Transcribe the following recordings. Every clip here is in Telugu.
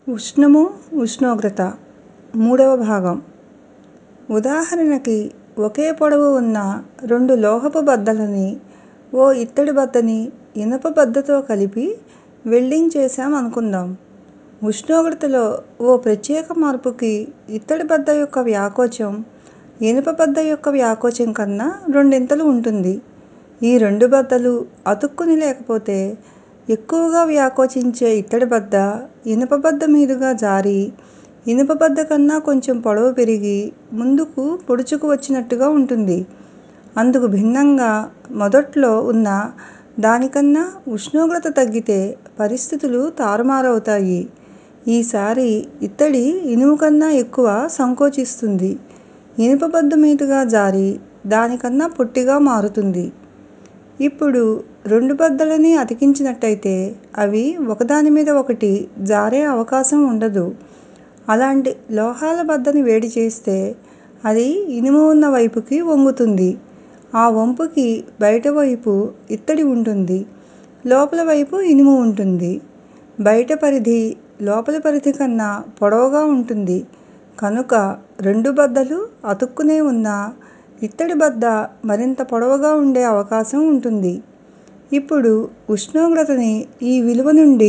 ఉష్ణము ఉష్ణోగ్రత మూడవ భాగం ఉదాహరణకి ఒకే పొడవు ఉన్న రెండు లోహపు బద్దలని ఓ ఇత్తడి బద్దని ఇనుప బద్దతో కలిపి వెల్డింగ్ చేశాం అనుకుందాం ఉష్ణోగ్రతలో ఓ ప్రత్యేక మార్పుకి ఇత్తడి బద్ద యొక్క వ్యాకోచం ఇనుప బద్ద యొక్క వ్యాకోచం కన్నా రెండింతలు ఉంటుంది ఈ రెండు బద్దలు అతుక్కుని లేకపోతే ఎక్కువగా వ్యాకోచించే ఇత్తడి బద్ద ఇనుప బద్ద మీదుగా జారి ఇనుప బద్ద కన్నా కొంచెం పొడవు పెరిగి ముందుకు పొడుచుకు వచ్చినట్టుగా ఉంటుంది అందుకు భిన్నంగా మొదట్లో ఉన్న దానికన్నా ఉష్ణోగ్రత తగ్గితే పరిస్థితులు తారుమారవుతాయి ఈసారి ఇత్తడి ఇనుము కన్నా ఎక్కువ సంకోచిస్తుంది ఇనుప బద్ద మీదుగా జారి దానికన్నా పొట్టిగా మారుతుంది ఇప్పుడు రెండు బద్దలని అతికించినట్టయితే అవి ఒకదాని మీద ఒకటి జారే అవకాశం ఉండదు అలాంటి లోహాల బద్దని వేడి చేస్తే అది ఇనుము ఉన్న వైపుకి వంగుతుంది ఆ వంపుకి బయట వైపు ఇత్తడి ఉంటుంది లోపల వైపు ఇనుము ఉంటుంది బయట పరిధి లోపలి పరిధి కన్నా పొడవుగా ఉంటుంది కనుక రెండు బద్దలు అతుక్కునే ఉన్నా ఇత్తడి బద్ద మరింత పొడవుగా ఉండే అవకాశం ఉంటుంది ఇప్పుడు ఉష్ణోగ్రతని ఈ విలువ నుండి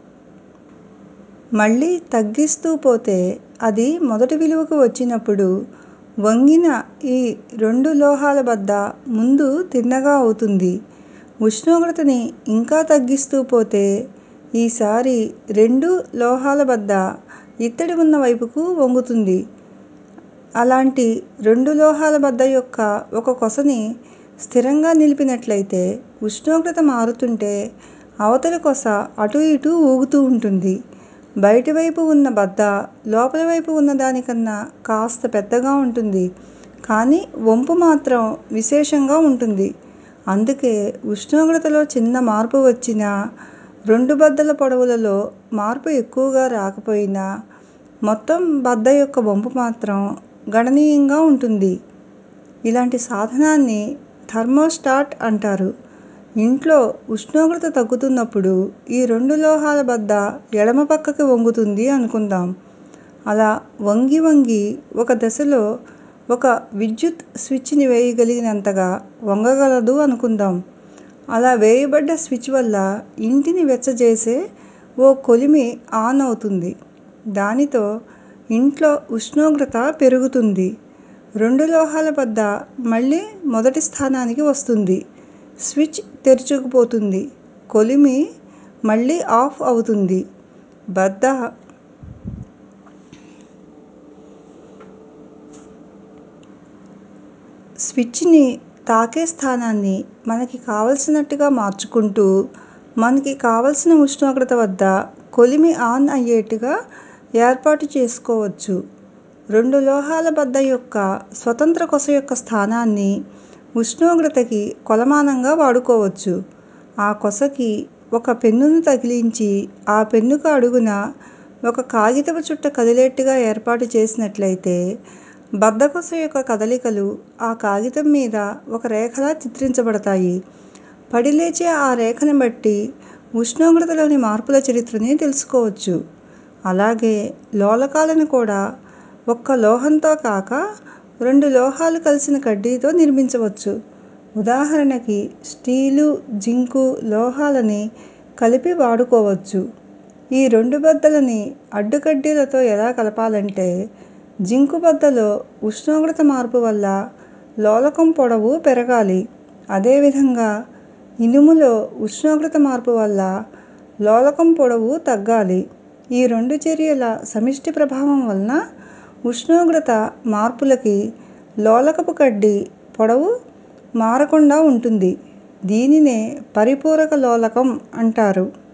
మళ్ళీ తగ్గిస్తూ పోతే అది మొదటి విలువకి వచ్చినప్పుడు వంగిన ఈ రెండు లోహాల బద్ద ముందు తిన్నగా అవుతుంది ఉష్ణోగ్రతని ఇంకా తగ్గిస్తూ పోతే ఈసారి రెండు లోహాల బద్ద ఇత్తడి ఉన్న వైపుకు వంగుతుంది అలాంటి రెండు లోహాల బద్ద యొక్క ఒక కొసని స్థిరంగా నిలిపినట్లయితే ఉష్ణోగ్రత మారుతుంటే అవతలి కొస అటూ ఇటూ ఊగుతూ ఉంటుంది బయటి వైపు ఉన్న బద్ద లోపలి వైపు ఉన్న దానికన్నా కాస్త పెద్దగా ఉంటుంది కానీ వంపు మాత్రం విశేషంగా ఉంటుంది అందుకే ఉష్ణోగ్రతలో చిన్న మార్పు వచ్చినా రెండు బద్దల పొడవులలో మార్పు ఎక్కువగా రాకపోయినా మొత్తం బద్ద యొక్క వంపు మాత్రం గణనీయంగా ఉంటుంది ఇలాంటి సాధనాన్ని థర్మోస్టాట్ అంటారు ఇంట్లో ఉష్ణోగ్రత తగ్గుతున్నప్పుడు ఈ రెండు లోహాల బద్ద ఎడమ పక్కకి వంగుతుంది అనుకుందాం అలా వంగి వంగి ఒక దశలో ఒక విద్యుత్ స్విచ్ ని వేయగలిగినంతగా వంగగలదు అనుకుందాం అలా వేయబడ్డ స్విచ్ వల్ల ఇంటిని వెచ్చజేసే ఓ కొలిమి ఆన్ అవుతుంది దానితో ఇంట్లో ఉష్ణోగ్రత పెరుగుతుంది రెండు లోహాల బద్ద మళ్ళీ మొదటి స్థానానికి వస్తుంది స్విచ్ తెరుచుకుపోతుంది కొలిమి మళ్ళీ ఆఫ్ అవుతుంది బద్ద స్విచ్ ని తాకే స్థానాన్ని మనకి కావలసినట్టుగా మార్చుకుంటూ మనకి కావలసిన ఉష్ణోగ్రత వద్ద కొలిమి ఆన్ అయ్యేట్టుగా ఏర్పాటు చేసుకోవచ్చు రెండు లోహాల బద్ద యొక్క స్వతంత్ర కొస యొక్క స్థానాన్ని ఉష్ణోగ్రతకి కొలమానంగా వాడుకోవచ్చు ఆ కొసకి ఒక పెన్నుని తగిలించి ఆ పెన్నుకు అడుగున ఒక కాగితపు చుట్ట కదిలేట్టుగా ఏర్పాటు చేసినట్లయితే బద్ద కొస యొక్క కదలికలు ఆ కాగితం మీద ఒక రేఖలా చిత్రించబడతాయి పడి లేచే ఆ రేఖని బట్టి ఉష్ణోగ్రతలోని మార్పుల చరిత్రని తెలుసుకోవచ్చు అలాగే లోలకాలను కూడా ఒక్క లోహంతో కాక రెండు లోహాలు కలిసిన కడ్డీతో నిర్మించవచ్చు ఉదాహరణకి స్టీలు జింకు లోహాలని కలిపి వాడుకోవచ్చు ఈ రెండు బద్దలని అడ్డు కడ్డీలతో ఎలా కలపాలంటే జింకు బద్దలో ఉష్ణోగ్రత మార్పు వల్ల లోలకం పొడవు పెరగాలి అదేవిధంగా ఇనుములో ఉష్ణోగ్రత మార్పు వల్ల లోలకం పొడవు తగ్గాలి ఈ రెండు చర్యల సమిష్టి ప్రభావం వలన ఉష్ణోగ్రత మార్పులకి లోలకపు కడ్డీ పొడవు మారకుండా ఉంటుంది దీనినే పరిపూరక లోలకం అంటారు